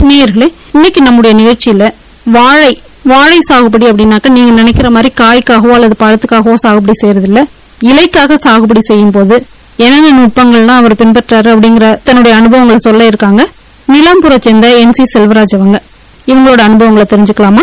நேயர்களே இன்னைக்கு நம்முடைய நிகழ்ச்சியில வாழை வாழை சாகுபடி அப்படின்னாக்க நீங்க நினைக்கிற மாதிரி காய்க்காகவோ அல்லது பழத்துக்காகவோ சாகுபடி செய்யறது இல்ல இலைக்காக சாகுபடி செய்யும் போது என்னென்ன நுட்பங்கள்லாம் அவர் பின்பற்றாரு அப்படிங்கிற தன்னுடைய அனுபவங்களை சொல்ல இருக்காங்க நிலாம்பூரை சேர்ந்த என் சி செல்வராஜ் அவங்க இவங்களோட அனுபவங்களை தெரிஞ்சுக்கலாமா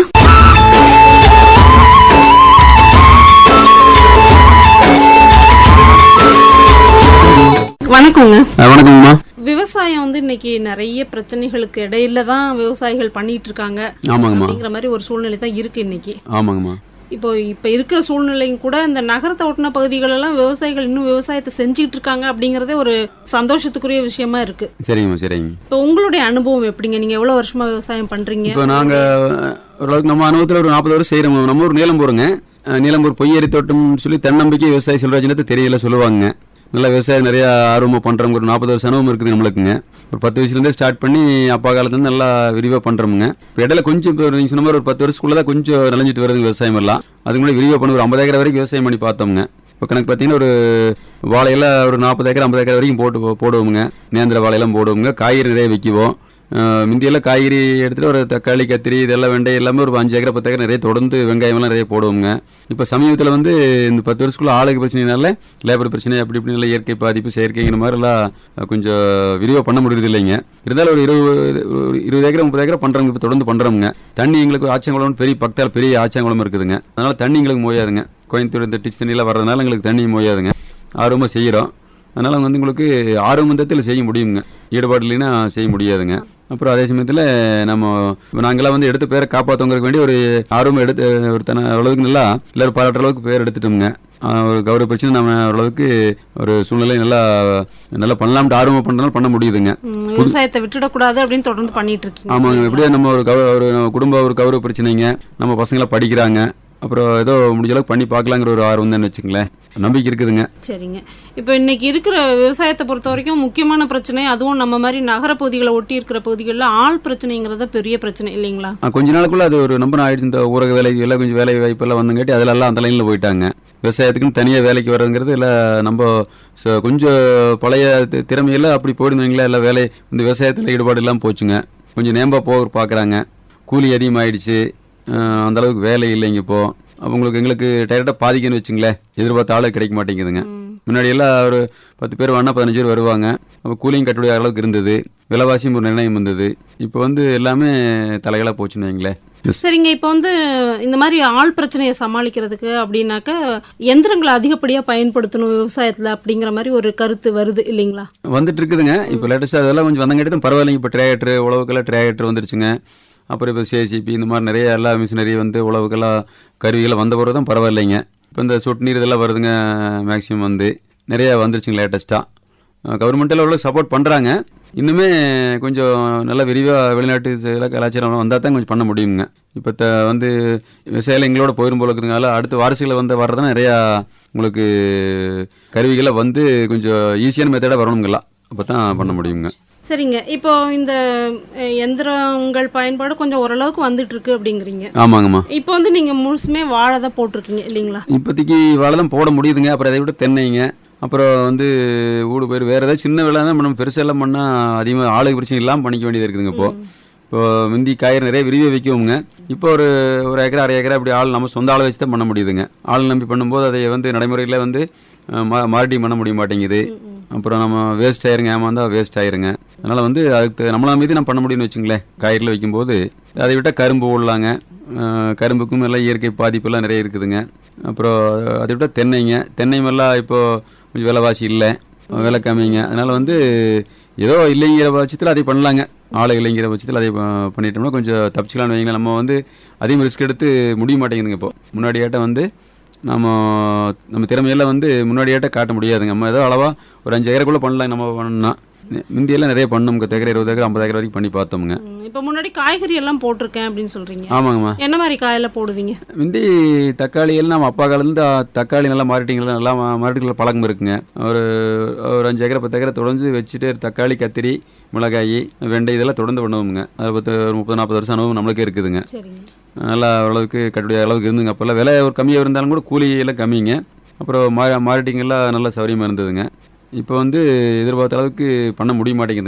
வணக்கங்க அஹ் வணக்கம்மா விவசாயம் வந்து இன்னைக்கு நிறைய பிரச்சனைகளுக்கு இடையில தான் விவசாயிகள் பண்ணிட்டு இருக்காங்க ஆமாங்கம்மா அப்படிங்கிற மாதிரி ஒரு சூழ்நிலை தான் இருக்கு இன்னைக்கு ஆமாங்கம்மா இப்போ இப்ப இருக்கிற சூழ்நிலையும் கூட இந்த நகரத்தை ஒட்டின பகுதிகள் எல்லாம் விவசாயிகள் இன்னும் விவசாயத்தை செஞ்சுட்டு இருக்காங்க அப்படிங்கறதே ஒரு சந்தோஷத்துக்குரிய விஷயமா இருக்கு சரிங்கம்மா சரிங்க இப்போ உங்களுடைய அனுபவம் எப்படிங்க நீங்க எவ்வளவு வருஷமா விவசாயம் பண்றீங்க இப்போ நாங்கள் ஓரளவுக்கு நம்ம அனுபவத்தில் ஒரு நாற்பது வருஷம் செய்கிறோம் நம்ம ஒரு நீலம்பூருங்க அஹ் நீலம்பூர் பொய்யேரி தோட்டம்னு சொல்லி தென்னம்பிக்கை விவசாய செல்வராஜனத்தை தெரியல சொல்லுவாங்க நல்லா விவசாயம் நிறைய ஆர்வமாக பண்ணுறவங்க ஒரு நாற்பது வருஷம் அனுபவம் இருக்குது நம்மளுக்குங்க ஒரு பத்து வயசுலேருந்தே ஸ்டார்ட் பண்ணி அப்பா காலத்துலேருந்து நல்லா விரிவாக பண்ணுறோமுங்க இப்போ இடையில கொஞ்சம் இப்போ நீங்கள் சொன்ன மாதிரி ஒரு பத்து வருஷத்துக்குள்ள தான் கொஞ்சம் நிலஞ்சிட்டு வருதுங்க விவசாயம் எல்லாம் அதுக்கு முன்னாடி விரிவாக பண்ணி ஒரு ஐம்பது ஏக்கர் வரைக்கும் விவசாயம் பண்ணி பார்த்தோமுங்க இப்போ கணக்கு பார்த்தீங்கன்னா ஒரு வாழையெல்லாம் ஒரு நாற்பது ஏக்கர் ஐம்பது ஏக்கர் வரைக்கும் போட்டு போ- போடுவோமுங்க நேந்திர வாழையெல்லாம் போடுவோங்க காய்கறி நிறைய விற்குவோம் அஹ் முந்தியெல்லாம் காய்கறி எடுத்துட்டு ஒரு தக்காளி கத்திரி இதெல்லாம் வெண்டை எல்லாமே ஒரு அஞ்சு ஏக்கர் பத்து ஏக்கர் நிறைய தொடர்ந்து வெங்காயம்லாம் நிறைய போடுவோங்க இப்போ சமீபத்தில் வந்து இந்த பத்து வருஷத்துக்குள்ள ஆளுக்கு பிரச்சனைனால லேபர் பிரச்சனை அப்படி இப்படி எல்லாம் இயற்கை பாதிப்பு செயற்கைங்கிற மாதிரிலாம் கொஞ்சம் விரிவாக பண்ண முடியுது இல்லைங்க இருந்தாலும் ஒரு இருபது ஒரு இருபது ஏக்கர் முப்பது ஏக்கர் பண்ணுறவங்க இப்போ தொடர்ந்து பண்ணுறோங்க தண்ணி எங்களுக்கு ஆச்சங்குளம் பெரிய பக்கத்தால் பெரிய ஆச்சங்குளம் இருக்குதுங்க அதனால தண்ணி எங்களுக்கு மோயாதுங்க கோயம்புத்தூர் இந்த டிச் தண்ணியெல்லாம் வர்றதுனால எங்களுக்கு தண்ணி மோயாதுங்க ஆர்வமாக செய்கிறோம் அதனால் வந்து உங்களுக்கு ஆர்வமந்தத்தில் செய்ய முடியுங்க ஈடுபாடு இல்லைன்னா செய்ய முடியாதுங்க அப்புறம் அதே சமயத்தில் நம்ம நாங்களாம் வந்து எடுத்த பேரை காப்பாற்றுவங்களுக்கு வேண்டி ஒரு ஆர்வம் எடுத்து ஒரு தன அளவுக்கு நல்லா எல்லாரும் பாராட்டுற அளவுக்கு பேர் எடுத்துட்டோம்ங்க ஆஹ் ஒரு கௌரவ பிரச்சனை நம்ம ஓரளவுக்கு ஒரு சூழ்நிலை நல்லா நல்லா பண்ணலாம்ட்டு ஆர்வம் பண்ணுறதுனால பண்ண முடியுதுங்க ம், விவசாயத்தை விட்டுடக்கூடாது அப்படின்னு தொடர்ந்து பண்ணிட்டு இருக்கீங்க ஆமாங்க எப்படியா நம்ம ஒரு கௌ ஒரு நம்ம குடும்ப ஒரு கௌரவ பிரச்சனைங்க நம்ம பசங்களாம் படிக்கிறாங்க அப்புறம் ஏதோ முடிஞ்ச அளவுக்கு பண்ணி பார்க்கலாங்கிற ஒரு ஆர்வம் தான் வச்சுங்களேன் நம்பிக்கை இருக்குதுங்க சரிங்க இப்போ இன்னைக்கு இருக்கிற விவசாயத்தை பொறுத்த வரைக்கும் முக்கியமான பிரச்சனை அதுவும் நம்ம மாதிரி நகர பகுதிகளை ஒட்டி இருக்கிற பகுதிகளில் ஆள் பிரச்சனைங்கிறத பெரிய பிரச்சனை இல்லைங்களா ஆ, கொஞ்ச நாளுக்குள்ள அது ஒரு நம்பர் ஆயிடுச்சு இந்த ஊரக வேலைக்கு எல்லாம் கொஞ்சம் வேலை வாய்ப்பெல்லாம் வந்துங்காட்டி அதுல எல்லாம் அந்த லைனில் போயிட்டாங்க விவசாயத்துக்குன்னு தனியாக வேலைக்கு வர்றதுங்கிறது இல்லை நம்ம ச- கொஞ்சம் பழைய தி- திறமையெல்லாம் அப்படி போயிருந்தீங்களா இல்லை வேலை இந்த விவசாயத்தில் ஈடுபாடு இல்லாமல் போச்சுங்க கொஞ்சம் நேம்பா போக பார்க்குறாங்க கூலி அதிகமாகிடுச்சு அந்த அளவுக்கு வேலை இல்லைங்க இப்போ அவங்களுக்கு எங்களுக்கு டைரெக்டாக பாதிக்குன்னு வச்சுங்களேன் எதிர்பார்த்த ஆளு கிடைக்க மாட்டேங்குதுங்க முன்னாடி எல்லாம் ஒரு பத்து பேர் வேணா பதினஞ்சு பேர் வருவாங்க அப்போ கூலியும் கட்டுடைய அளவுக்கு இருந்தது விலைவாசியும் ஒரு நிர்ணயம் வந்தது இப்போ வந்து எல்லாமே தலைகளாக போச்சுன்னு வைங்களேன் சரிங்க இப்போ வந்து இந்த மாதிரி ஆள் பிரச்சனையை சமாளிக்கிறதுக்கு அப்படின்னாக்க எந்திரங்களை அதிகப்படியாக பயன்படுத்தணும் விவசாயத்தில் அப்படிங்கிற மாதிரி ஒரு கருத்து வருது இல்லைங்களா வந்துட்டு இருக்குதுங்க இப்போ லேட்டஸ்ட்டாக அதெல்லாம் கொஞ்சம் வந்தங்காட்டி தான் பரவாயில்லைங்க இப்போ ட்ரேக்டர் உழவுக்கெல்லாம் ட்ரேக்டர் வந்துருச்சுங்க அப்புறம் இப்போ சிஐசிபி இந்த மாதிரி நிறைய எல்லா மிஷினரி வந்து உழவுக்கெல்லாம் கருவிகள் வந்த பிறகு தான் பரவாயில்லைங்க இப்போ இந்த சொட்டு நீர் இதெல்லாம் வருதுங்க மேக்ஸிமம் வந்து நிறைய வந்துருச்சுங்க லேட்டஸ்ட்டாக கவர்மெண்ட்டில் உள்ள சப்போர்ட் பண்ணுறாங்க இன்னுமே கொஞ்சம் நல்ல விரிவாக வெளிநாட்டு சில கலாச்சாரம் வந்தால் தான் கொஞ்சம் பண்ண முடியுங்க இப்போ த வந்து விவசாயிகள் எங்களோட போயிரும் போல இருக்குதுனால அடுத்த வாரிசுகளை வந்து வர்றதுனா நிறையா உங்களுக்கு கருவிகளை வந்து கொஞ்சம் ஈஸியான மெத்தடாக வரணுங்களா அப்போ தான் பண்ண முடியுங்க சரிங்க இப்போ இந்த அஹ், எந்திரங்கள் பயன்பாடு கொஞ்சம் ஓரளவுக்கு வந்துட்டு இருக்கு அப்படிங்கிறீங்க ஆமாங்கம்மா இப்போ வந்து நீங்க முழுசுமே வாழை தான் போட்டிருக்கீங்க இல்லைங்களா இப்போதைக்கு வாழை தான் போட முடியுதுங்க அப்புறம் அதை விட தென்னைங்க அப்புறம் வந்து ஊடு போயிரு வேறு ஏதாவது சின்ன வேலை தான் நம்ம பெருசெல்லாம் பண்ணால் அதிகமாக ஆளுக்கு பிரச்சனை இல்லாமல் பண்ணிக்க வேண்டியது இருக்குதுங்க இப்போ இப்போ முந்தி காய்கறி நிறைய விரிவாக விற்குவோங்க இப்போ ஒரு ஒரு ஏக்கர் அரை ஏக்கர் அப்படி ஆள் நம்ம சொந்த ஆளை வச்சு தான் பண்ண முடியுதுங்க ஆள் நம்பி பண்ணும்போது அதை வந்து நடைமுறையில் வந்து அஹ், மா மார்டிங் பண்ண முடிய மாட்டேங்குது அப்புறம் நம்ம வேஸ்ட் ஆயிருங்க ஏமாந்தா வேஸ்ட் ஆயிருங்க அதனால் வந்து அதுக்கு நம்மள மீது நம்ம பண்ண முடியும்னு வச்சுங்களேன் காய்கறியில் வைக்கும்போது அதை விட்டால் கரும்பு போடலாங்க அஹ், கரும்புக்கும் எல்லாம் இயற்கை பாதிப்பெல்லாம் நிறைய இருக்குதுங்க அப்புறம் அதை விட தென்னைங்க தென்னை எல்லாம் இப்போது கொஞ்சம் விலைவாசி இல்லை விலை கம்மிங்க அதனால் வந்து ஏதோ இல்லைங்கிற பட்சத்தில் அதை பண்ணலாங்க ஆளை இல்லைங்கிற பட்சத்தில் அதை ப- பண்ணிட்டோம்னா கொஞ்சம் தப்பிச்சிக்கலாம்னு வைங்களேன் நம்ம வந்து அதிகம் ரிஸ்க் எடுத்து முடிய மாட்டேங்குதுங்க இப்போ முன்னாடியாட்ட வந்து நம்ம நம்ம திறமையெல்லாம் வந்து முன்னாடியாட்ட காட்ட முடியாதுங்க நம்ம ஏதோ அளவா ஒரு அஞ்சு ஏக்கருக்குள்ளே பண்ணலாம் நம்ம பண்ணோம்னா முந்தியெல்லாம் நிறைய பண்ணோம் ஏக்கர் இருபது ஏக்கர் ஐம்பது ஏக்கர் வரைக்கும் பண்ணி பார்த்தோமுங்க ம், இப்போ முன்னாடி காய்கறி எல்லாம் போட்டிருக்கேன் அப்படின்னு சொல்றீங்க ஆமாங்கம்மா என்ன மாதிரி காயெல்லாம் போடுவீங்க முந்தி தக்காளி எல்லாம் நம்ம அப்பா காலத்துலேருந்து தக்காளி நல்லா மார்க்கெட்டிங்கில் நல்லா மார்க்கெட்டில் பழக்கம் இருக்குங்க ஒரு ஒரு அஞ்சு ஏக்கரை பத்து ஏக்கரை தொடர்ந்து வச்சுட்டு தக்காளி கத்திரி மிளகாய் வெண்டை இதெல்லாம் தொடர்ந்து பண்ணுவோமுங்க அது பத்து ஒரு முப்பது நாற்பது வருஷம் அனுபவம் நம்மளுக்கே இருக்குதுங்க சரிங்க நல்லா ஓரளவுக்கு கட்டுடைய அளவுக்கு இருந்துங்க அப்போல்லாம் விலை ஒரு கம்மியாக இருந்தாலும் கூட கூலி எல்லாம் கம்மிங்க அப்புறம் மா மார்க்கெட்டிங் எல்லாம் நல்ல சௌகரியமாக இருந்ததுங்க இப்போ வந்து எதிர்பார்த்த அளவுக்கு பண்ண முடிய மாட்டேங்குதுங்க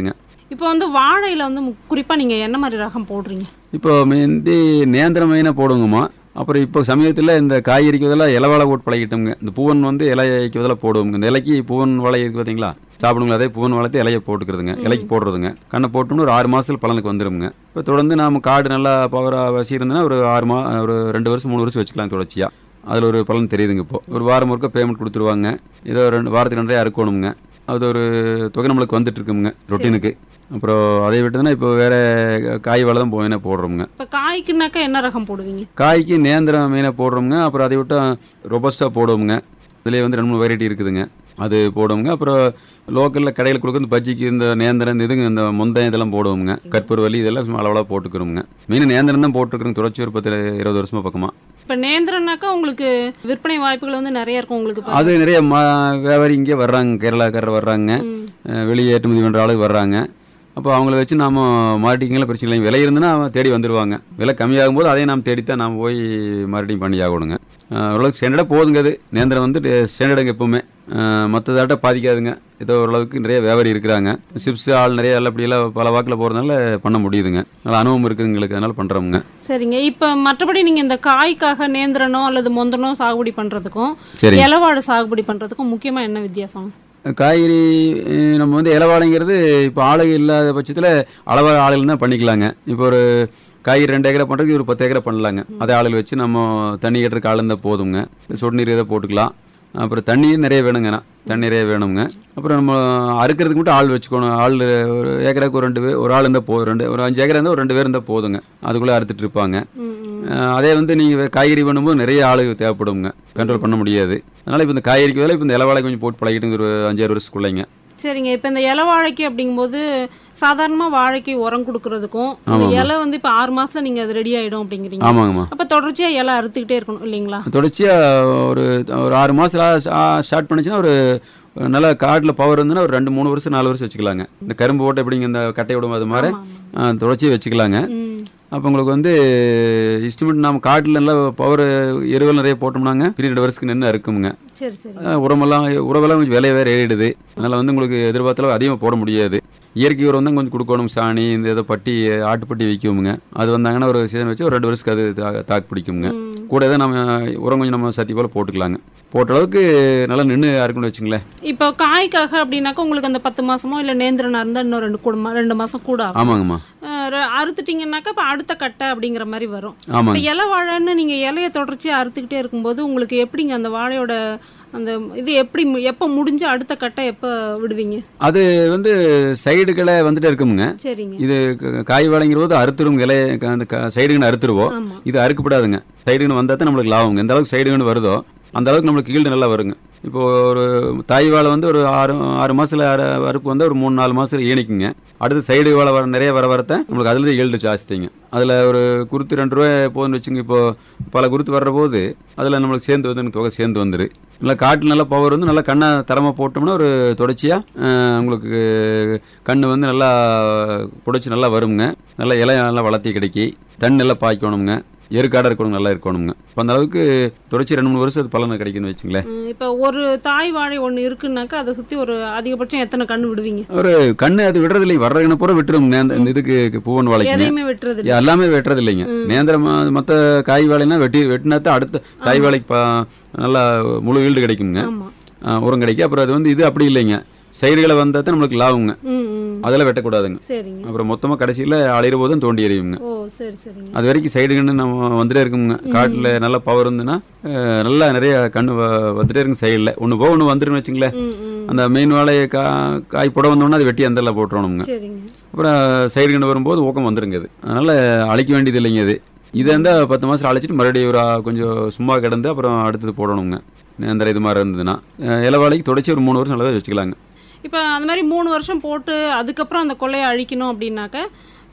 இப்போ வந்து வாழையில வந்து மு- குறிப்பா நீங்க என்ன மாதிரி ரகம் போடுறீங்க இப்போ முந்தி நேந்திர மெயினாக போடுவோங்கம்மா அப்புறம் இப்போ சமயத்தில் இந்த காய்கறிக்கு பதிலாக இலை வாழை போட்டு பழகிட்டோங்க இந்த பூவன் வந்து இலைக்கு பதிலாக போடுவோங்க இந்த இலைக்கு பூவன் வாழை இருக்குது பார்த்தீங்களா சாப்பிடுங்களா அதே பூவன் வாழைத்து இலையை போட்டுக்கிறதுங்க இலைக்கு போடுறதுங்க கண்ணை போட்டோம்னு ஒரு ஆறு மாதத்தில் பலனுக்கு வந்துருங்க இப்போ தொடர்ந்து நாம காடு நல்லா பவராக வசி இருந்ததுன்னா ஒரு ஆறு மா ஒரு ரெண்டு வருஷம் மூணு வருஷம் வச்சுக்கலாம் தொடர்ச்சியாக அதில் ஒரு பலன் தெரியுதுங்க இப்போ ஒரு வாரம் ஒருக்க பேமெண்ட் கொடுத்துருவாங்க ஏதோ ரெண்டு வாரத்துக்கு ரெண்டரை அறுக்கணுங்க அது ஒரு தொகை நம்மளுக்கு வந்துட்டு இருக்குங்க ரொட்டீனுக்கு அப்புறம் அதை விட்டுதுன்னா இப்போ வேற காய் வாழை தான் போயினா போடுறோமுங்க இப்போ காய்க்குனாக்கா என்ன ரகம் போடுவீங்க காய்க்கு நேந்திரம் மெயினாக போடுறோமுங்க அப்புறம் அதை விட்டு ரொபஸ்ட்டாக போடுவோமுங்க இதுலேயே வந்து ரெண்டு மூணு வெரைட்டி இருக்குதுங்க அது போடுவோங்க அப்புறம் லோக்கலில் கடையில் கொடுக்குற இந்த பஜ்ஜிக்கு இந்த நேந்திரம் இந்த இதுங்க இந்த முந்தயம் இதெல்லாம் போடுவோங்க கற்பூரவல்லி இதெல்லாம் சும்மா அளவலாக போட்டுக்கிறோமுங்க மெயின் நேந்திரம் தான் போட்டுருக்குறோங்க தொடர்ச்சி ஒரு பத்து இருபது வருஷமா பக்கமாக இப்போ நேந்திரம்னாக்கா உங்களுக்கு விற்பனை வாய்ப்புகள் வந்து நிறைய இருக்கும் உங்களுக்கு இப்ப. அது நிறைய மா வியாபாரி இங்கே வர்றாங்க கேரளாக்காரர் வர்றாங்க ம். அஹ் வெளியே ஏற்றுமதி பண்ணுற ஆளுக்கு வர்றாங்க அப்போ அவங்கள வச்சு நாம மார்க்கெட்டிங்கில் பிரச்சனை இல்லை விலை இருந்துன்னா அவன் தேடி வந்துடுவாங்க விலை கம்மியாகும் போது அதையும் நாம் தேடித்தான் நாம் போய் மார்க்கெட்டிங் பண்ணி ஆகணுங்க அஹ் ஓரளவுக்கு ஸ்டாண்டர்டாக போதுங்க அது நேந்திரம் வந்து ஸ்டாண்டர்டுங்க எப்பவுமே மற்றதாட்ட பாதிக்காதுங்க ஏதோ ஓரளவுக்கு நிறைய வியாபாரி இருக்கிறாங்க சிப்ஸ் ஆள் நிறைய எல்லாம் அப்படியெல்லாம் பல வாக்கில் போகிறதுனால பண்ண முடியுதுங்க நல்ல அனுபவம் இருக்குது எங்களுக்கு அதனால பண்ணுறோமுங்க சரிங்க இப்போ மற்றபடி நீங்க இந்த காய்க்காக நேந்திரனோ அல்லது மொந்தனோ சாகுபடி பண்றதுக்கும் சரி இலவாடு சாகுபடி பண்றதுக்கும் முக்கியமா என்ன வித்தியாசம் காய்கறி அஹ் நம்ம வந்து இலவாழைங்கிறது இப்போ ஆளுங்க இல்லாத பட்சத்தில் அளவாக ஆளுகள் தான் பண்ணிக்கலாங்க இப்போ ஒரு காய்கறி ரெண்டு ஏக்கரை பண்ணுறதுக்கு ஒரு பத்து ஏக்கரை பண்ணலாங்க அதே ஆளுகள் வச்சு நம்ம தண்ணி கட்டுறதுக்கு ஆள் இருந்தால் போதுங்க சொட்டு நீர் எதை போட்டுக்கலாம் அப்புறம் தண்ணியும் நிறைய வேணுங்கண்ணா தண்ணி நிறைய வேணுங்க அப்புறம் நம்ம அறுக்கிறதுக்கு மட்டும் ஆள் வச்சுக்கணும் ஆள் ஒரு ஏக்கருக்கு ஒரு ரெண்டு பேர் ஒரு ஆள் இருந்தால் போதும் ரெண்டு ஒரு அஞ்சு ஏக்கரா இருந்தால் ஒரு ரெண்டு பேர் இருந்தால் போதுங்க அதுக்குள்ளே அறுத்துட்டு இருப்பாங்க ம், ம். அஹ் அதே வந்து நீங்கள் காய்கறி பண்ணும்போது நிறைய ஆளு தேவைப்படுங்க கண்ட்ரோல் பண்ண முடியாது அதனால் இப்போ இந்த காய்கறிக்கு பதிலா இப்போ இந்த இலவாழை கொஞ்சம் போட்டு பழகிட்டு ஒரு அஞ்சாறு வருஷத்துக்குள்ளைங்க சரிங்க இப்போ இந்த இலை வாழைக்கு அப்படிங்கும்போது சாதாரணமா வாழைக்கு உரம் கொடுக்கறதுக்கும் இந்த ஆமாம். இலை வந்து இப்போ ஆறு மாசத்துல நீங்க அது ரெடி ஆயிடும் அப்படிங்கிறீங்க ஆமாங்கம்மா அப்ப தொடர்ச்சியா இலை அறுத்துக்கிட்டே இருக்கணும் இல்லைங்களா தொடர்ச்சியாக ஒரு ஒரு ஆறு மாதம் ஸ்டார்ட் பண்ணுச்சுன்னா ஒரு நல்லா காட்டில் பவர் இருந்துன்னா ஒரு ரெண்டு மூணு வருஷம் நாலு வருஷம் வச்சுக்கலாங்க இந்த கரும்பு ஓட்டை எப்படிங்க இந்த கட்டை விடும் அது மாதிரி ஆமா, ஆமா. ஆ, தொடர்ச்சியாக வச்சுக்கலாங்க ம். அப்போ உங்களுக்கு வந்து இஸ்டிமேட் நம்ம காட்டில் நல்லா பவர் எருவல் நிறைய போட்டோம்னாங்க பின்னாடி ரெண்டு வருஷத்துக்கு நின்று இருக்குமுங்க சரி சரி அஹ் உரமெல்லாம் உரமெல்லாம் கொஞ்சம் விலை வேறு ஏறிடுது அதனால் வந்து உங்களுக்கு எதிர்பார்த்தளவு அதிகமாக போட முடியாது இயற்கை உரம் தான் கொஞ்சம் கொடுக்கணும் சாணி இந்த இதை பட்டி ஆட்டுப்பட்டி விற்குமுங்க அது வந்தாங்கன்னா ஒரு சீசன் வச்சு ஒரு ரெண்டு வருஷத்துக்கு அது தா- தாக்கு பிடிக்குங்க ம். கூட தான் நம்ம உரம் கொஞ்சம் நம்ம சத்தி போல் போட்டுக்கலாங்க போட்ட அளவுக்கு நல்லா நின்று இருக்குன்னு வச்சுங்களேன் இப்போ காய்க்காக அப்படின்னாக்கா உங்களுக்கு அந்த பத்து மாசமோ இல்ல நேந்திரனா இருந்தா இன்னும் ரெண்டு கூட ரெண்டு மாசம் கூட ஆகும் ஆமாங்கம்மா அஹ் ர- அறுத்துட்டீங்கன்னாக்கா இப்போ அடுத்த கட்டை அப்படிங்கிற மாதிரி வரும் இப்போ ஆமாங்க இலை வாழைன்னு நீங்க இலைய தொடர்ச்சியா அறுத்துக்கிட்டே இருக்கும்போது உங்களுக்கு எப்படிங்க அந்த வாழையோட அந்த இது எப்படி மு- எப்போ முடிஞ்சு அடுத்த கட்டை எப்போ விடுவீங்க அது வந்து சைடுகளை வந்துட்டே இருக்குமுங்க சரிங்க இது க- காய் வாழைங்கிற போது அறுத்துரும் இலைய க- அந்த சைடுகன்னு அறுத்துருவோம் ஆமா இது அறுக்கப்படாதுங்க சைடுகன்னு வந்தால் தான் நம்மளுக்கு லாபங்க எந்த அளவுக்கு சைடுகன்னு வருதோ அந்த அளவுக்கு நம்மளுக்கு ஈல்டு நல்லா வருங்க இப்போ ஒரு தாய் வாழை வந்து ஒரு ஆறு ஆறு மாசத்துல அறு அறுப்பு வந்து ஒரு மூணு நாலு மாசத்துல ஈனிக்குங்க அடுத்து சைடு வாழை வர நிறைய வர வரத்த நம்மளுக்கு அதுல இருந்து ஈல்டு ஜாஸ்திங்க அதுல ஒரு குருத்து ரெண்டு ரூபாய் போதுன்னு வச்சுங்க இப்போ பல குருத்து வர்ற போது அதுல நம்மளுக்கு சேர்ந்து வந்து தொகை சேர்ந்து வந்துரு நல்லா காட்டில் நல்லா பவர் வந்து நல்லா கண்ணை தரமா போட்டோம்னா ஒரு தொடர்ச்சியா அஹ், உங்களுக்கு கண்ணு வந்து நல்லா புடைச்சி நல்லா வருங்க நல்லா இலை நல்லா வளர்த்தி கிடைக்கி தண்ணி நல்லா பாய்க்கணுங்க எருக்காடாக இருக்கணும் நல்லா இருக்கணுங்க இப்போ அந்த அளவுக்கு தொடர்ச்சி ரெண்டு மூணு வருஷம் அது பலன் கிடைக்குன்னு வச்சுங்களேன் ம், இப்போ ஒரு தாய் வாழை ஒன்று இருக்குன்னாக்கா அதை சுற்றி ஒரு அதிகபட்சம் எத்தனை கண்ணு விடுவீங்க ஒரு கண்ணு அது விடுறது இல்லை வர்ற இன பூரா விட்டுருங்க இந்த இந்த இதுக்கு பூவன் வாழைக்குங்க எதையுமே வெட்டுறது இல்ல. எல்லாமே வெட்டுறது இல்லைங்க நேந்திரம் மற்ற காய் வாழைனா வெட்டி வெட்டினா தான் அடுத்த தாய் வாழைக்கு பா- நல்லா முழு ஈல்டு கிடைக்குங்க ஆமா ஆ, உரம் கிடைக்கும் அப்புறம் அது வந்து இது அப்படி இல்லைங்க சைடுகளை வந்தால் தான் நம்மளுக்கு லாபங்க ம் ம் அதெல்லாம் வெட்டக்கூடாதுங்க சரிங்க அப்புறம் மொத்தமாக கடைசியில் அழிகிற போதும் தோண்டி எறியுங்க ஓ சரி சரிங்க அது வரைக்கும் சைடுகன்னு நம்ம வந்துட்டே இருக்குங்க காட்டில் நல்லா பவர் இருந்துன்னா அஹ், நல்லா நிறைய கண்ணு வ- வந்துட்டே இருக்குங்க சைடில் ஒன்று போக ஒன்று வந்துருன்னு வச்சுங்களேன் ம் ம் அந்த மெயின் வாழையை கா காய் புட வந்தோடனே அது வெட்டி அந்த போட்டுறணுங்க சரிங்க அப்புறம் சைடு கண்டு வரும்போது ஊக்கம் வந்துருங்க அது அதனால் அழிக்க வேண்டியது இல்லைங்க அது இதை இருந்தால் பத்து மாதம் அழைச்சிட்டு மறுபடியும் ஒரு ஆ- கொஞ்சம் சும்மா கிடந்து அப்புறம் அடுத்தது போடணுங்க அந்த இது மாதிரி இருந்ததுன்னா அஹ், இலவாழைக்கு தொடச்சி ஒரு மூணு வருஷம் நல்லா வச்சுக்கலாங்க இப்போ அந்த மாதிரி மூணு வருஷம் போட்டு அதுக்கப்புறம் அந்த கொள்ளையை அழிக்கணும் அப்படின்னாக்க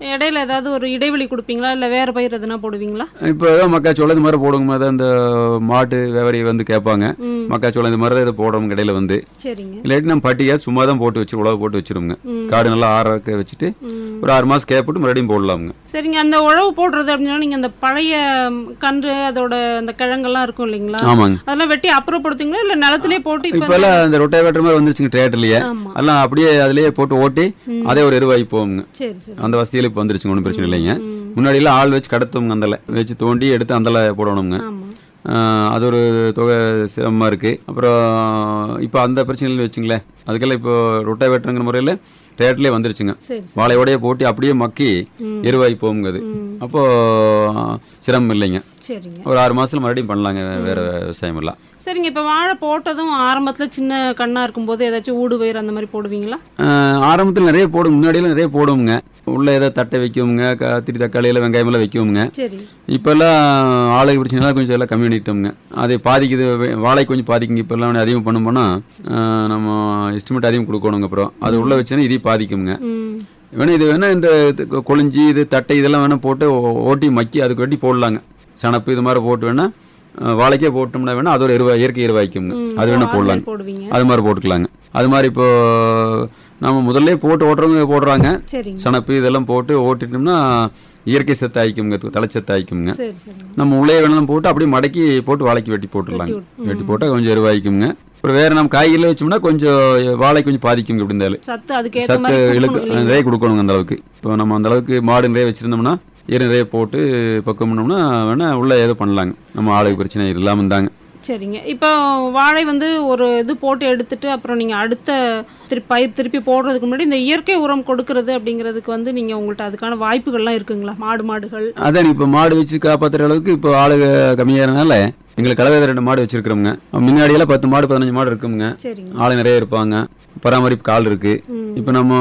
இடையில ஏதாவது ஒரு இடைவெளி கொடுப்பீங்களா இல்ல வேற பயிர் எதுனா போடுவீங்களா இப்போ ஏதோ மக்காச்சோளம் இந்த மாதிரி போடுங்க தான் இந்த மாட்டு வியாபாரி வந்து கேட்பாங்க ம் மக்காச்சோளம் இந்த மாதிரி தான் இதை போடுறோம் இடையில வந்து சரிங்க இல்லாட்டி நம்ம பட்டியா சும்மா தான் போட்டு வச்சு உழவு போட்டு வச்சிருவோங்க ம். காடு நல்லா ஆறக்க வச்சுட்டு ம். ஒரு ஆறு மாசம் கேப்பிட்டு மறுபடியும் போடலாமுங்க சரிங்க அந்த உழவு போடுறது அப்படின்னா நீங்க அந்த பழைய ம், கன்று அதோட அந்த கிழங்கெல்லாம் இருக்கும் இல்லைங்களா ஆமாங்க அதெல்லாம் வெட்டி அப்புறப்படுத்துங்களா இல்ல நிலத்திலே போட்டு இப்ப இப்ப எல்லாம் இந்த ரொட்டேவேட்டர் மாதிரி வந்துருச்சுங்க ட்ரேட்டர்லயே ஆமா எல்லாம் அப்படியே அதுலயே போட்டு ஓட்டி ம். அதே ஒரு எருவாகி போகுங்க சரி சரி அந்த வசதியில இப்ப வந்துருச்சுங்க ஒன்றும் பிரச்சனை இல்லைங்க ம். முன்னாடி எல்லாம் ஆள் வச்சு கடத்துவோங்க அந்தல வச்சு தோண்டி எடுத்து அந்தல போடணுங்க ஆமா ஆஹ் அது ஒரு தொகை சிரமமா இருக்கு அப்புறம் இப்போ அந்த பிரச்சனைகள் வச்சுங்களேன் அதுக்கெல்லாம் இப்போ ரொட்டேவேட்டருங்கிற முறையில் ட்ரேட்டர்லேயே வந்துருச்சுங்க சரி சரி வாழையோடய போட்டு அப்படியே மக்கி ம். எருவாகி போகுங்க அது ம். அப்போ சிரமம் இல்லைங்க சரிங்க ஒரு ஆறு மாசத்துல மறுபடியும் பண்ணலாங்க வேற விவசாயம் எல்லாம் சரிங்க இப்ப வாழை போட்டதும் ஆரம்பத்துல சின்ன கண்ணா இருக்கும்போது ஏதாச்சும் ஊடு பயிர் அந்த மாதிரி போடுவீங்களா ஆஹ் ஆரம்பத்தில் நிறைய போடும் முன்னாடியெல்லாம் நிறைய போடுவோங்க உள்ள ஏதாவது தட்டை வைக்குவோங்க கத்திரி தக்காளி எல்லாம் வெங்காயம் எல்லாம் வைக்குவோங்க சரி இப்போல்லாம் ஆளுக்கு பிரச்சனை கொஞ்சம் எல்லாம் கம்மி பண்ணிட்டோங்க அது பாதிக்குது வே- வாழை கொஞ்சம் பாதிக்குங்க இப்போல்லாம் அதிகம் பண்ண போனால் நம்ம எஸ்டிமேட் அதிகம் கொடுக்கணுங்க அப்புறம் அது உள்ள வச்சுன்னா இதையும் பாதிக்குங்க ம் வேணா இது வேணா இந்த இது கொ- கொழிஞ்சி இது தட்டை இதெல்லாம் வேணா போட்டு ஓ- ஓட்டி மக்கி அதுக்கு வெட்டி போடலாங்க சணப்பு இது மாதிரி போட்டு வேணா அஹ், வாழைக்கே போட்டோம்னா வேணா அது ஒரு எருவா இயற்கை எருவாய்க்குங்க ம். அது வேணா ஓ, போடலாங்க மாதிரி போடுவீங்க அது மாதிரி போட்டுக்கலாங்க அது மாதிரி இப்போ நம்ம முதல்ல போட்டு ஓட்டுறவங்க போடுறாங்க சரிங்க சணப்பு இதெல்லாம் போட்டு ஓட்டிட்டோம்னா இயற்கை சத்து ஆயிக்குங்க தலைச்சத்து ஆயிக்குங்க சரி சரிங்க நம்ம உள்ளே வேணாலும் போட்டு அப்படியே மடக்கி போட்டு வாழைக்கு வெட்டி போட்டுடலாங்க வெட்டி விட்டு- வெட்டி போட்டால் கொஞ்சம் எருவாய்க்குங்க அப்புறம் வேற நம்ம காய்கறில வச்சோம்னா கொஞ்சம் வாழை கொஞ்சம் பாதிக்குங்க இப்படி இருந்தாலும் சத்து அதுக்கு ஏத்த சத்து மாதிரி இழுக்கு கொடுக்கணும் இல்லைங்களா? நிறைய கொடுக்கணுங்க அந்த அளவுக்கு இப்போ நம்ம அந்த அளவுக்கு மாடு நிறைய வச்சிருந்தோம்னா ஈர நிறைய போட்டு பக்கம் பண்ணோம்னா வேணா உள்ள ஏதோ பண்ணலாங்க நம்ம ஆளுக்கு பிரச்சனை இல்லாமல் இருந்தாங்க சரிங்க இப்போ வாழை வந்து ஒரு இது போட்டு எடுத்துட்டு அப்புறம் நீங்க அடுத்த திருப்பி பயிர் திருப்பி போடுறதுக்கு முன்னாடி இந்த இயற்கை உரம் கொடுக்கறது அப்படிங்கிறதுக்கு வந்து நீங்க உங்கள்ட்ட அதுக்கான வாய்ப்புகள்லாம் இருக்குங்களா மாடு மாடுகள் அதான் இப்போ மாடு வச்சு காப்பாத்துற அளவுக்கு இப்போ ஆளுக கம்மியாகிறனால எங்களுக்கு கலவை ரெண்டு மாடு வச்சிருக்கிறோங்க முன்னாடியெல்லாம் பத்து மாடு பதினஞ்சு மாடு இருக்குங்க சரிங்க ஆளு நிறைய இருப்பாங்க பராமரிப்பு கால் இருக்கு ம். இப்போ நம்ம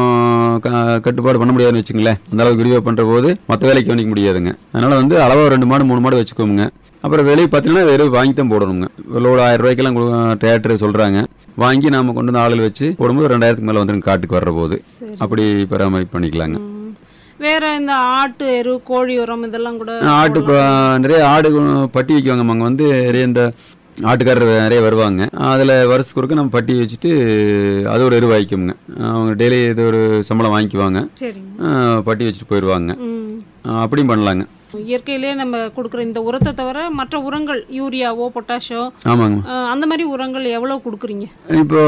க- கட்டுப்பாடு பண்ண முடியாதுன்னு வச்சுங்களேன் அந்த அளவுக்கு விரிவாக பண்ற போது மற்ற வேலைக்கு கவனிக்க முடியாதுங்க அதனால வந்து அளவா ரெண்டு மாடு மூணு மாடு வச்சுக்கோங்க அப்புறம் வெளியே பார்த்தீங்கன்னா வெறும் வாங்கி தான் போடணுங்க லோடு ஆயிரம் ரூபாய்க்கெல்லாம் தேட்டர் சொல்றாங்க வாங்கி நாம கொண்டு வந்து ஆளுகள் வச்சு போடும்போது ரெண்டாயிரத்துக்கு மேலே வந்துருங்க காட்டுக்கு வர்ற போது சரி அப்படி பராமரிப்பு பண்ணிக்கலாங்க ம். வேற இந்த ஆட்டு எரு கோழி உரம் இதெல்லாம் கூட ஆட்டு போடலாம். ப- நிறைய ஆடு பட்டி வைக்குவாங்க அங்கே வந்து நிறைய இந்த ஆட்டுக்காரர் நிறைய வருவாங்க அதில் வருஷத்துக்கு ஒருக்க நம்ம பட்டி வச்சுட்டு அது ஒரு எருவாய்க்குங்க அவங்க டெய்லி இது ஒரு சம்பளம் வாங்கிக்குவாங்க சரிங்க ஆஹ் பட்டி வச்சுட்டு போயிடுவாங்க ம். ஆஹ் அப்படியும் பண்ணலாங்க இயற்கையிலேயே நம்ம கொடுக்குற இந்த உரத்தை தவிர மற்ற உரங்கள் யூரியாவோ பொட்டாஷோ ஆமாங்க அஹ், அந்த மாதிரி உரங்கள் எவ்வளவு கொடுக்குறீங்க இப்போ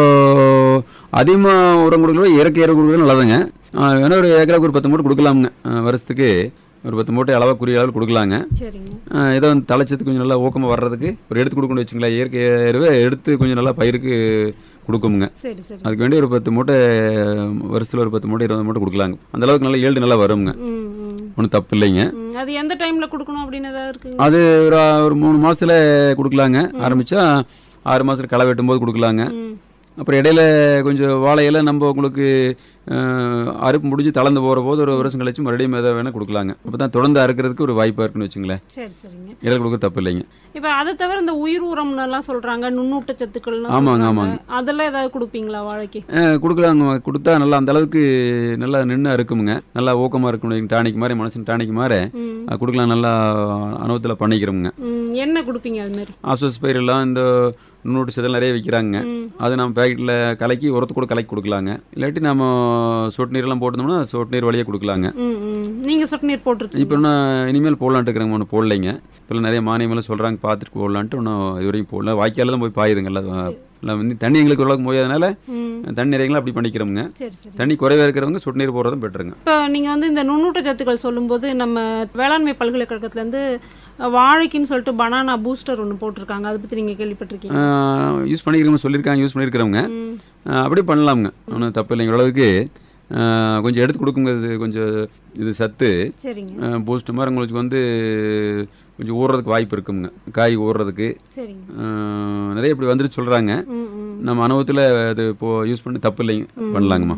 அதிகமாக உரம் கொடுக்குறது இயற்கை இயற்கை கொடுக்குறது நல்லதுங்க ஆஹ் வேணா ஒரு ஏக்கராக்கு ஒரு பத்து மூட்டை கொடுக்கலாமுங்க ஆஹ் வருஷத்துக்கு ஒரு பத்து மூட்டை அளவாக குறிய அளவில் கொடுக்கலாங்க சரிங்க ஆஹ் ஏதோ வந்து தலைச்சத்து கொஞ்சம் நல்லா ஊக்கமாக வர்றதுக்கு ஒரு எடுத்து கொடுக்கணும்னு வச்சுங்களேன் இயற்கை எருவை எடுத்து கொஞ்சம் நல்லா பயிருக்கு கொடுக்குமுங்க சரி சரி அதுக்கு வேண்டி ஒரு பத்து மூட்டை வருஷத்தில் ஒரு பத்து மூட்டை இருபது மூட்டை கொடுக்கலாங்க அந்த அளவுக்கு நல்லா ஈல்டு நல்லா வருங்க ம், ம், ஒன்றும் தப்பு இல்லைங்க ம். அது எந்த டைம்ல கொடுக்கணும் அப்படின்னு ஏதாவது இருக்குங்க அது ஒரு ஒரு மூணு மாசத்துல கொடுக்கலாங்க ஆரம்பிச்சா ஆறு மாசத்துல களை வெட்டும் போது கொடுக்கலாங்க ம். அப்புறம் இடையில கொஞ்சம் வாழையில நம்ம உங்களுக்கு அஹ், அறுப்பு முடிஞ்சு தளர்ந்து போகிற போது ஒரு வருஷம் கழிச்சு மறுபடியும் எதை வேணால் கொடுக்கலாங்க அப்போ தான் தொடர்ந்து அறுக்கிறதுக்கு ஒரு வாய்ப்பாக இருக்குன்னு வச்சுங்களேன் சரி சரிங்க இடையில கொடுக்க தப்பு இல்லைங்க இப்ப அதை தவிர இந்த உயிர் உரம்னு எல்லாம் சொல்றாங்க நுண்ணூட்ட சத்துக்கள் ஆமாங்க, ஆமாங்க. அதெல்லாம் ஏதாவது கொடுப்பீங்களா வாழைக்கு அஹ், கொடுக்கலாங்க கொடுத்தா நல்லா அந்த அளவுக்கு நல்லா நின்று இருக்குமுங்க நல்லா ஊக்கமாக இருக்கணும் டானிக் மாதிரி மனசு டானிக் மாதிரி ம். அஹ், கொடுக்கலாம் நல்லா அனுபவத்தில் பண்ணிக்கிறோமுங்க ம். என்ன கொடுப்பீங்க அது மாதிரி ஆசோஸ் பயிரெல்லாம் இந்த நுண்ணூட்டு செதல் நிறைய விற்கிறாங்க ம். அது நம்ம பேக்கெட்டில் கலக்கி உரத்து கூட கலக்கி கொடுக்கலாங்க இல்லாட்டி நம்ம சொட்டு நீர்லாம் போட்டோம்னா சொட்டு நீர் வழியே கொடுக்கலாங்க ம், ம். நீங்க சொட்டு நீர் போட்டிருக்கீங்க இப்போ நான் இனிமேல் போடலான்ட்டு இருக்கிறாங்க ஒன்று போடலைங்க இப்போ நிறைய மானியமெல்லாம் சொல்கிறாங்க பார்த்துட்டு போடலான்ட்டு ஒன்றும் இது வரைக்கும் போடல வாய்க்கால தான் போய் பாயுதுங்க எல்லாம் எல்லாம் வந்து தண்ணி எங்களுக்கு ஓரளவுக்கு போயாதனால ம். தண்ணி நிறையங்களும் அப்படி பண்ணிக்கிறோமுங்க சரி சரி தண்ணி குறைவாக இருக்கிறவங்க சொட்டு நீர் போடுறதும் பெட்டருங்க இப்போ நீங்கள் வந்து இந்த நுண்ணூட்ட சத்துக்கள் சொல்லும்போது நம்ம வேளாண்மை பல்கலைக்கழகத்துலேருந்து வாழைக்குன்னு சொல்லிட்டு பனானா பூஸ்டர் ஒன்று போட்டிருக்காங்க அதை பற்றி நீங்கள் கேள்விப்பட்டிருக்கீங்க யூஸ் பண்ணிக்கிறவங்க சொல்லியிருக்காங்க யூஸ் பண்ணியிருக்கிறவங்க ம். ஆஹ் அப்படி பண்ணலாமுங்க ஒன்றும் தப்பு இல்லைங்க ஓரளவுக்கு ஆஹ் கொஞ்சம் எடுத்து கொடுக்குங்க இது கொஞ்சம் இது சத்து சரிங்க பூஸ்ட் மாதிரி உங்களுக்கு வந்து கொஞ்சம் ஊறுறதுக்கு வாய்ப்பு இருக்குங்க காய் ஊறுறதுக்கு சரிங்க ஆஹ் நிறைய இப்படி வந்துட்டு சொல்கிறாங்க ம் ம் நம்ம அனுபவத்தில் அது இப்போ யூஸ் பண்ணி தப்பு இல்லைங்க பண்ணலாங்கம்மா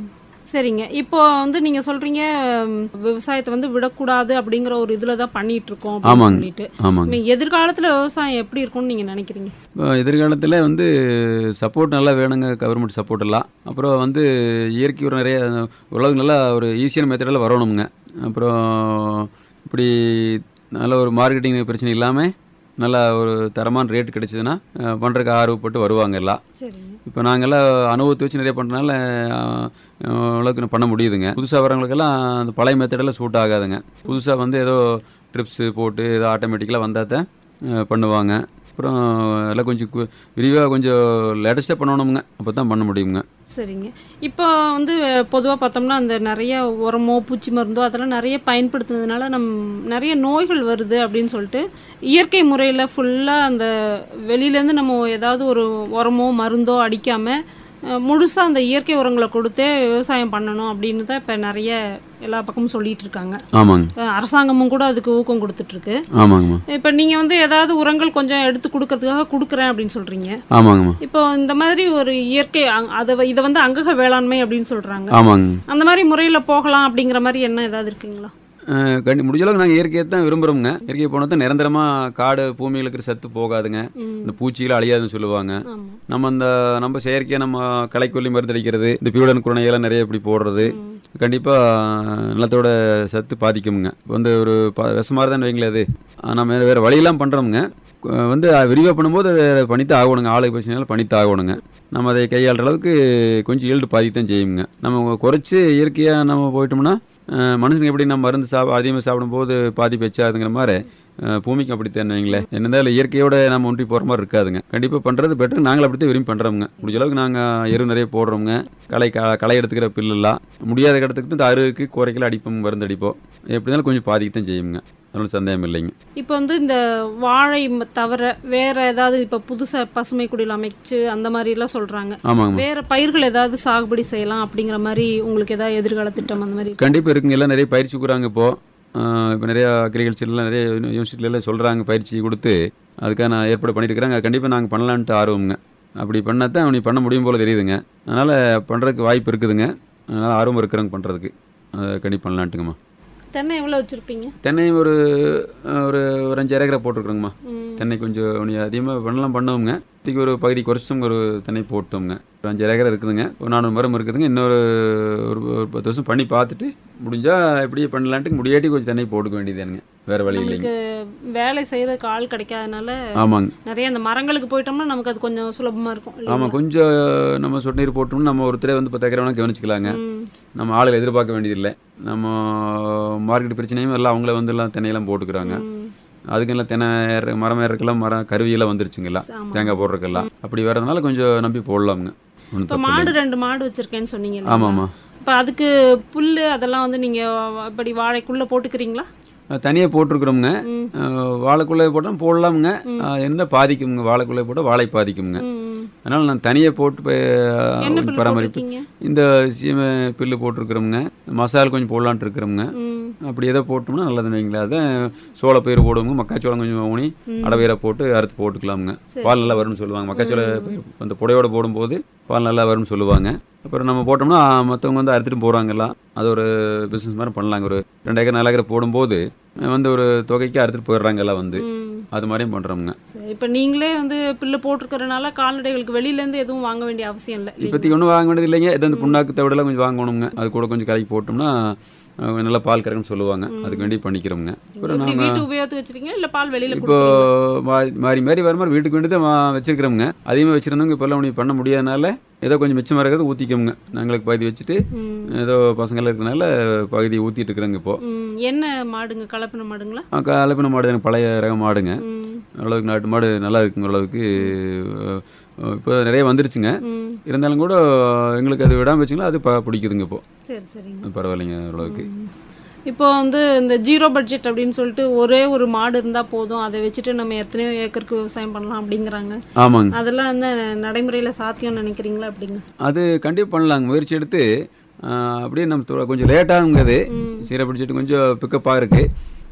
சரிங்க இப்போ வந்து நீங்க சொல்றீங்க ம், விவசாயத்தை வந்து விடக்கூடாது அப்படிங்கிற ஒரு இதுல தான் பண்ணிட்டு இருக்கோம் அப்படின்னு ஆமாங்க. சொல்லிட்டு ஆமாங்க இப்ப எதிர்காலத்துல விவசாயம் எப்படி இருக்கும்னு நீங்க நினைக்கிறீங்க இப்போ எதிர்காலத்தில் வந்து சப்போர்ட் நல்லா வேணுங்க கவர்மெண்ட் சப்போர்ட் எல்லாம் அப்புறம் வந்து இயற்கை உரம் நிறைய உலகம் நல்லா ஒரு ஈஸியான மெத்தடில் வரணுங்க அப்புறம் இப்படி நல்ல ஒரு மார்க்கெட்டிங் பிரச்சனை இல்லாமல் நல்லா ஒரு தரமான ரேட் கிடைச்சதுன்னா பண்ணுறதுக்கு ஆர்வப்பட்டு வருவாங்க எல்லாம் சரிங்க இப்போ நாங்கள்லாம் அனுபவத்தை வச்சு நிறைய பண்ணுறதுனால அளவுக்கு பண்ண முடியுதுங்க புதுசாக வரவங்களுக்கெல்லாம் அந்த பழைய மெத்தடெல்லாம் சூட் ஆகாதுங்க புதுசாக வந்து ஏதோ ட்ரிப்ஸு போட்டு ஏதோ ஆட்டோமேட்டிக்கலாக வந்தால் தான் அஹ், பண்ணுவாங்க அப்புறம் எல்லாம் கொஞ்சம் விரிவாக கொஞ்சம் லேட்டஸ்ட்டாக பண்ணணுமுங்க அப்போ தான் பண்ண முடியுங்க சரிங்க இப்போ வந்து பொதுவாக பார்த்தோம்னா அந்த நிறைய உரமோ பூச்சி மருந்தோ அதெல்லாம் நிறைய பயன்படுத்துனதுனால நம் நிறைய நோய்கள் வருது அப்படின்னு சொல்லிட்டு இயற்கை முறையில் ஃபுல்லாக அந்த வெளியிலேருந்து நம்ம ஏதாவது ஒரு உரமோ மருந்தோ அடிக்காமல் முழுசாக அந்த இயற்கை உரங்களை கொடுத்தே விவசாயம் பண்ணணும் அப்படின்னு தான் இப்போ நிறைய எல்லா பக்கமும் சொல்லிட்டு இருக்காங்க ஆமாங்க அஹ் அரசாங்கமும் கூட அதுக்கு ஊக்கம் கொடுத்துட்ருக்கு ஆமாங்கம்மா இப்போ நீங்கள் வந்து ஏதாவது உரங்கள் கொஞ்சம் எடுத்து கொடுக்கறதுக்காக கொடுக்குறேன் அப்படின்னு சொல்கிறீங்க ஆமாங்கம்மா இப்போ இந்த மாதிரி ஒரு இயற்கை அங்- அதை வ- இதை வந்து அங்கக வேளாண்மை அப்படின்னு சொல்றாங்க ஆமாங்க அந்த மாதிரி முறையில போகலாம் அப்படிங்கிற மாதிரி என்ன ஏதாவது இருக்குங்களா அஹ், கண்டி முடிஞ்ச அளவுக்கு நாங்கள் இயற்கையை தான் விரும்புகிறோங்க இயற்கையை போனால் தான் நிரந்தரமாக காடு பூமியில் இருக்கிற சத்து போகாதுங்க இந்த பூச்சிகள் அழியாதுன்னு சொல்லுவாங்க ஆமா நம்ம அந்த நம்ம செயற்கையாக நம்ம களைக்கொல்லி மருந்து அடிக்கிறது இந்த பியூடன் குரணையெல்லாம் நிறைய இப்படி போடுறது கண்டிப்பாக நிலத்தோட சத்து பாதிக்குமுங்க வந்து ஒரு ப விஷமாக தான் வைங்களேன் அது ஆ, நம்ம வேறு வழியெல்லாம் பண்ணுறோமுங்க வந்து விரிவாக பண்ணும்போது அதை பண்ணித்தான் ஆகணுங்க ஆளுக்கு பிரச்சனையால பண்ணித்தான் ஆகணுங்க நம்ம அதை கையாளுற அளவுக்கு கொஞ்சம் ஈல்டு பாதித்தான் செய்யுங்க நம்ம குறைச்சி இயற்கையாக நம்ம போயிட்டோம்னா அஹ், மனுஷனுக்கு எப்படி நம்ம மருந்து சாப்பிட அதிகமாக சாப்பிடும்போது பாதிப்பு வச்சாதுங்கிற மாதிரி அஹ், பூமிக்கு அப்படித்தான் வைங்களேன் என்னதான் இயற்கையோட நம்ம ஒன்றி போகிற மாதிரி இருக்காதுங்க கண்டிப்பாக பண்ணுறது பெட்டர் நாங்களும் அப்படித்தான் விரும்பி பண்ணுறோமுங்க முடிஞ்ச அளவுக்கு நாங்கள் எரு நிறைய போடுறோமுங்க களை க களை எடுத்துக்கிற பில்லுலாம் முடியாத இடத்துக்கு தான் இந்த அருவுக்கு குறைக்கல அடிப்போம் மருந்து அடிப்போம் எப்படி இருந்தாலும் கொஞ்சம் பாதிக்கத்தான் செய்யுங்க அதனால சந்தேகம் இல்லைங்க இப்போ வந்து இந்த வாழை ம- தவிர வேற ஏதாவது இப்போ புதுசா பசுமை குடில் அமைச்சு அந்த மாதிரி எல்லாம் சொல்றாங்க ஆமாங்கம்மா வேற பயிர்கள் ஏதாவது சாகுபடி செய்யலாம் அப்படிங்கிற மாதிரி உங்களுக்கு ஏதாவது எதிர்கால திட்டம் அந்த மாதிரி கண்டிப்பாக இருக்குங்க எல்லாம் நிறைய பயிற்சி கொடுக்குறாங்க இப்போ இப்போ நிறைய அக்ரிகல்ச்சர்லாம் நிறைய யூனிவர்சிட்டிலாம் சொல்கிறாங்க பயிற்சி கொடுத்து அதுக்கான ஏற்பாடு பண்ணியிருக்கிறாங்க அது கண்டிப்பாக நாங்கள் பண்ணலான்ட்டு ஆர்வம்ங்க அப்படி பண்ணால் தான் அவனுக்கு பண்ண முடியும் போல தெரியுதுங்க அதனால் பண்ணுறதுக்கு வாய்ப்பு இருக்குதுங்க அதனால் ஆர்வம் இருக்கிறவங்க பண்ணுறதுக்கு அதை கண்டிப்பாக பண்ணலான்ட்டுங்கம்மா தென்னை எவ்வளவு வச்சிருப்பீங்க தென்னை ஒரு அஹ், ஒரு ஒரு அஞ்சு ஏக்கரை போட்டிருக்குறோங்கம்மா ம். தென்னை கொஞ்சம் கொஞ்சம் அதிகமாக பண்ணலாம் பண்ணுவோங்க இதுக்கு ஒரு பகுதி குறைச்சோங்க ஒரு தென்னை போட்டோங்க ஒரு அஞ்சு ஏக்கர் இருக்குதுங்க ஒரு நானூறு மரம் இருக்குதுங்க இன்னொரு ஒரு ஒரு பத்து வருஷம் பண்ணி பார்த்துட்டு முடிஞ்சா இப்படியே பண்ணலான்ட்டு முடியாட்டி கொஞ்சம் தென்னை போட்டுக்க வேண்டியதானுங்க வேற வழி இல்லைங்க நம்மளுக்கு வேலை செய்யறதுக்கு ஆள் கிடைக்காதனால ஆமாங்க நிறைய அந்த மரங்களுக்கு போயிட்டோம்னா நமக்கு அது கொஞ்சம் சுலபமா இருக்கும் இல்லைங்களா? ஆமாம் கொஞ்சம் நம்ம சொட்டு நீர் போட்டோம்னா நம்ம ஒருத்தரே வந்து பத்து ஏக்கர் வேணா கவனிச்சுக்கலாங்க ம். நம்ம ஆளுகளை எதிர்பார்க்க வேண்டியதில்லை நம்ம மார்க்கெட் பிரச்சனையும் எல்லாம் அவங்களே வந்து எல்லாம் தென்னையெல்லாம் போட்டுக்கிறாங்க ம். அதுக்கெல்லாம் தென்னை ஏற மரம் ஏறக்கெல்லாம் மரம் கருவியெல்லாம் வந்துருச்சுங்களா ஆமா. தேங்காய் போடுறதுக்கெல்லாம் அப்படி வரதுனால கொஞ்சம் நம்பி போடலாமுங்க ஒன்றும் இப்போ தப்பு மாடு ரெண்டு மாடு வச்சிருக்கேன்னு சொன்னீங்க இல்லைங்க. ஆமாம்மா இப்போ அதுக்கு புல்லு அதெல்லாம் வந்து நீங்க இப்படி வாழைக்குள்ள போட்டுக்கிறீங்களா தனியாக போட்டிருக்கிறோமுங்க ம். அஹ், வாழைக்குள்ளே போட்டால் போடலாமுங்க அஹ், எந்த பாதிக்குமுங்க வாழைக்குள்ளே போட்டால் வாழை பாதிக்குமுங்க ம், ம். அதனால் நான் தனியாக போட்டு போய், அஹ், என்ன புல் பராமரிப்பு போட்டிருக்கீங்க இந்த சீமை பில்லு போட்டிருக்கிறோமுங்க மசால் கொஞ்சம் போடலான்ட்டு இருக்கிறோமுங்க ம். அப்படி ஏதோ போட்டோம்னா நல்லதுன்னு வைங்களா அதான் சோளப்பயிர் போடுவோங்க மக்காச்சோளம் கொஞ்சம் ஊனி அடவீரை போட்டு அறுத்து போட்டுக்கலாமுங்க சரி, பால் நல்லா வரும்னு சொல்லுவாங்க மக்காச்சோள பயிர் அந்த புடையோட போடும்போது பால் நல்லா வரும்னு சொல்லுவாங்க அப்புறம் நம்ம போட்டோம்னா மற்றவங்க வந்து அறுத்துட்டு போகிறாங்க எல்லாம் அது ஒரு பிஸ்னஸ் மாதிரி பண்ணலாங்க ஒரு ரெண்டு ஏக்கர் நாலு ஏக்கர் போடும்போது அஹ், வந்து ஒரு தொகைக்கு அறுத்துட்டு போயிடுறாங்க எல்லாம் வந்து ம். அது மாதிரியும் பண்ணுறோமுங்க சரி இப்போ நீங்களே வந்து பில்லு போட்டிருக்கறனால கால்நடைகளுக்கு வெளியில இருந்து எதுவும் வாங்க வேண்டிய அவசியம் இல்லை இப்போதைக்கு ஒன்றும் வாங்க வேண்டியது இல்லைங்க இது வந்து புண்ணாக்கு தவிடலாம் கொஞ்சம் வாங்கணுங்க அது கூட கொஞ்சம் கலக்கி போட்டோம்னா அஹ், நல்லா பால் கறக்குன்னு சொல்லுவாங்க அதுக்கு வேண்டி பண்ணிக்கிறோங்க அப்புறம் எப்படி நாங்கள் வீட்டு உபயோகத்துக்கு வச்சிருக்கீங்க இல்ல பால் வெளியில இப்போ கொடுத்துருவீங்களா? மாறி மாறி மாறி வர மாதிரி வீட்டுக்கு வேண்டி தான் வா- வச்சிருக்கிறோமுங்க அதிகமாக வச்சிருந்தவங்க இப்போல்லாம் ஒன்றும் பண்ண முடியாதனால ஏதோ கொஞ்சம் மிச்சமாக இருக்கிறத ஊற்றிக்கோங்க நாங்களுக்கு பகுதி வச்சுட்டு ம். ஏதோ பசங்களாம் இருக்கனால பகுதி ஊற்றிட்டு இருக்கிறோங்க இப்போ ம். என்ன மாடுங்க கலப்பின மாடுங்களா கலப்பின மாடு எனக்கு பழைய ரக மாடுங்க ம். அளவுக்கு நாட்டு மாடு நல்லா இருக்குங்க அளவுக்கு இப்போ நிறைய வந்துருச்சுங்க ம். இருந்தாலும் கூட எங்களுக்கு அது விடாமல் வச்சுங்களா அது ப- பிடிக்குதுங்க இப்போ சரி சரிங்க பரவாயில்லைங்க ஓரளவுக்கு இப்போ வந்து இந்த ஜீரோ பட்ஜெட் அப்படின்னு சொல்லிட்டு ஒரே ஒரு மாடு இருந்தா போதும் அதை வச்சுட்டு நம்ம எத்தனையோ ஏக்கருக்கு விவசாயம் பண்ணலாம் அப்படிங்கிறாங்க ஆமாங்க அதெல்லாம் வந்து நடைமுறையில சாத்தியம் நினைக்கிறீங்களா அப்படிங்க அது கண்டிப்பாக பண்ணலாங்க முயற்சி எடுத்து ஆஹ், அப்படியே நம்ம தொ- கொஞ்சம் லேட்டாகுங்க அது ம். சீரை பிடிச்சிட்டு கொஞ்சம் பிக்கப்பாக இருக்குது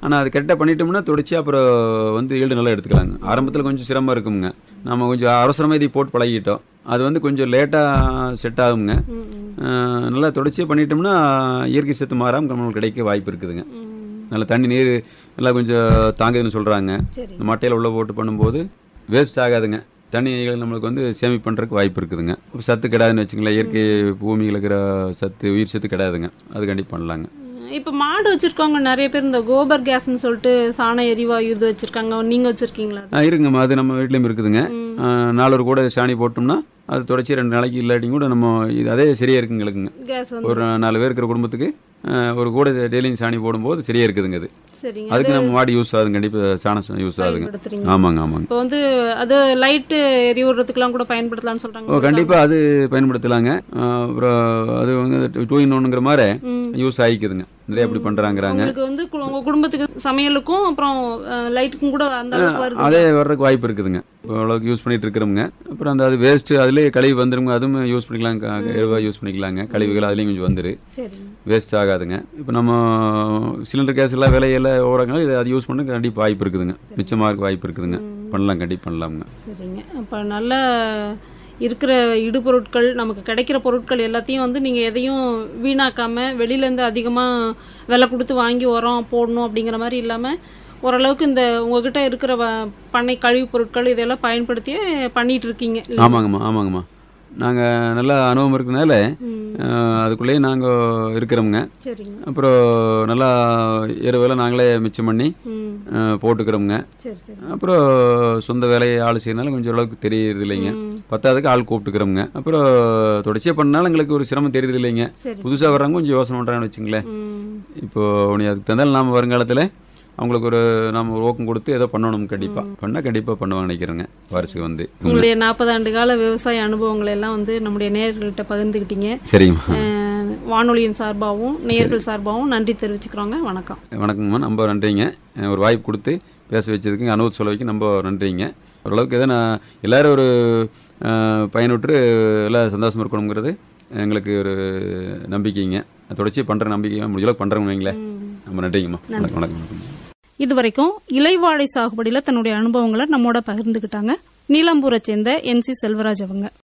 ஆனால் அது கரெக்டாக பண்ணிட்டோம்னா தொடச்சி அப்புறம் வந்து ஈல்டு நல்லா எடுத்துக்கலாங்க ஆரம்பத்தில் கொஞ்சம் சிரமம் இருக்குங்க நம்ம கொஞ்சம் அவசரமாக இதை போட்டு பழகிட்டோம் அது வந்து கொஞ்சம் லேட்டாக செட் ஆகுங்க ம், ம், அஹ் நல்லா தொடர்ச்சியாக பண்ணிட்டோம்னா இயற்கை சத்து மாறாமல் நம்மளுக்கு கிடைக்க வாய்ப்பு இருக்குதுங்க ம். நல்லா தண்ணி நீர் நல்லா கொஞ்சம் தாங்குதுன்னு சொல்கிறாங்க சரி இந்த மட்டையில் உள்ள போட்டு பண்ணும்போது வேஸ்ட் ஆகாதுங்க தண்ணிகள் நம்மளுக்கு வந்து சேமிப்பு பண்ணுறதுக்கு வாய்ப்பு இருக்குதுங்க இப்ப சத்து கிடாதுன்னு வச்சுங்களேன் இயற்கை பூமியில் இருக்கிற சத்து உயிர் சத்து கிடாதுங்க அது கண்டிப்பாக பண்ணலாங்க இப்போ மாடு வச்சிருக்கவங்க நிறைய பேர் இந்த கோபர் கேஸ்னு சொல்லிட்டு சாண எரிவாயு இது வச்சிருக்காங்க நீங்க வச்சிருக்கீங்களா ஆ, இருக்குங்கம்மா அது நம்ம வீட்லேயும் இருக்குதுங்க ம். ஆ, நாலு கூட சாணி போட்டோம்னா அது தொடச்சி ரெண்டு நாளைக்கு இல்லாட்டியும் கூட நம்ம இது அதே சரியா இருக்குங்க எங்களுக்குங்க கேஸ் வந்து ஒரு நாலு பேர் இருக்கிற குடும்பத்துக்கு ஆ, ஒரு கூட டெய்லியும் சாணி போடும்போது சரியா இருக்குதுங்க அது சரிங்க அதுக்கு நம்ம மாடி யூஸ் ஆகுதுங்க கண்டிப்பாக சாணம் யூஸ் ஆகுதுங்க பயன்படுத்துறீங்க ஆமாங்க ஆமாங்க இப்போ வந்து அது லைட்டு எரிவுறதுக்கெல்லாம் கூட பயன்படுத்தலாம்னு ஓ சொல்றாங்க கண்டிப்பாக அது பயன்படுத்தலாங்க ஆ, அப்புறம் அது வந்து டூ இன் ஒன்னுங்கிற மாதிரி ம். யூஸ் ஆகிக்குதுங்க நிறைய அப்படி பண்ணுறாங்கிறாங்க உங்களுக்கு வந்து கு- உங்க குடும்பத்துக்கு சமையலுக்கும் அப்புறம் லைட்டுக்கும் கூட அந்த அளவுக்கு வருது அதே வர்றதுக்கு வாய்ப்பு இருக்குதுங்க இப்போ அவ்வளோக்கு யூஸ் பண்ணிட்டு இருக்கிறோங்க அப்புறம் அந்த அது வேஸ்ட் அதுலேயே கழிவு வந்துருங்க அதுவும் யூஸ் பண்ணிக்கலாம் க- எருவா யூஸ் பண்ணிக்கலாங்க கழிவுகள் அதுலேயும் கொஞ்சம் வந்துரு சரிங்க வேஸ்ட் ஆகாதுங்க இப்போ நம்ம சிலிண்டர் கேஸ் எல்லாம் விலையெல்லாம் ஓரங்க இது அது யூஸ் பண்ண கண்டிப்பாக வாய்ப்பு இருக்குதுங்க மிச்சமாக இருக்க வாய்ப்பு இருக்குதுங்க பண்ணலாம் கண்டிப்பாக பண்ணலாமுங்க சரிங்க அப்போ நல்ல இருக்கிற இடுபொருட்கள் நமக்கு கிடைக்கிற பொருட்கள் எல்லாத்தையும் வந்து நீங்கள் எதையும் வீணாக்காம வெளியிலேருந்து அதிகமாக விலை கொடுத்து வாங்கி உரம் போடணும் அப்படிங்கிற மாதிரி இல்லாமல் ஓரளவுக்கு இந்த உங்ககிட்ட இருக்கிற வ- பண்ணை கழிவுப் பொருட்கள் இதெல்லாம் பயன்படுத்தியே பண்ணிட்டு இருக்கீங்க இல்லையா? ஆமாங்கம்மா ஆமாங்கம்மா நாங்கள் நல்லா அனுபவம் இருக்கனால ம் அஹ், அதுக்குள்ளேயே நாங்கள் இருக்கிறோமுங்க சரிங்க அப்புறம் நல்லா எருவெல்லாம் நாங்களே மிச்சம் பண்ணி ம் அஹ், போட்டுக்கிறோமுங்க சரி சரி அப்புறம் சொந்த வேலையை ஆள் செய்யறதுனால கொஞ்சம் அளவுக்கு தெரியுது இல்லைங்க ம் பத்தாவதுக்கு ஆள் கூப்பிட்டுக்கிறோமுங்க அப்புறம் தொடர்ச்சியாக பண்ணாலும் எங்களுக்கு ஒரு சிரமம் தெரியுது இல்லைங்க சரி புதுசாக வர்றவங்க கொஞ்சம் யோசனை பண்ணுறாங்கன்னு வச்சுங்களேன் ம் இப்போ நீ அதுக்கு தந்தாலும் நாம் வருங்காலத்தில் அவங்களுக்கு ஒரு நம்ம ஒரு ஊக்கம் கொடுத்து ஏதோ பண்ணணும் கண்டிப்பாக பண்ணால் கண்டிப்பாக பண்ணுவாங்க நினைக்கிறேங்க வாரிசுக்கு வந்து உங்களுடைய நாற்பது ஆண்டு கால விவசாய அனுபவங்களை எல்லாம் வந்து நம்முடைய நேயர்கள்ட்ட பகிர்ந்துக்கிட்டீங்க சரிங்கம்மா அஹ், வானொலியின் சார்பாகவும் நேயர்கள் சார்பாகவும் நன்றி தெரிவிச்சுக்கிறோங்க வணக்கம் வணக்கங்கம்மா ரொம்ப நன்றிங்க அஹ் ஒரு வாய்ப்பு கொடுத்து பேச வச்சதுக்கு அனுபவம் சொல்ல வைக்க ரொம்ப நன்றிங்க ஓரளவுக்கு எதோ நான் எல்லாரும் ஒரு அஹ், பயனுற்று எல்லாம் சந்தோஷமாக இருக்கணுங்கிறது எங்களுக்கு ஒரு நம்பிக்கைங்க தொடர்ச்சி பண்ணுற நம்பிக்கை முடிஞ்சளவுக்கு பண்ணுறவங்க வைங்களேன் ரொம்ப நன்றிங்கம்மா வணக்கம் வணக்கம் வணக்கம் இதுவரைக்கும் இலைவாழை சாகுபடியில தன்னுடைய அனுபவங்களை நம்மோட பகிர்ந்துக்கிட்டாங்க நீலம்பூரை சேர்ந்த என் சி செல்வராஜ் அவங்க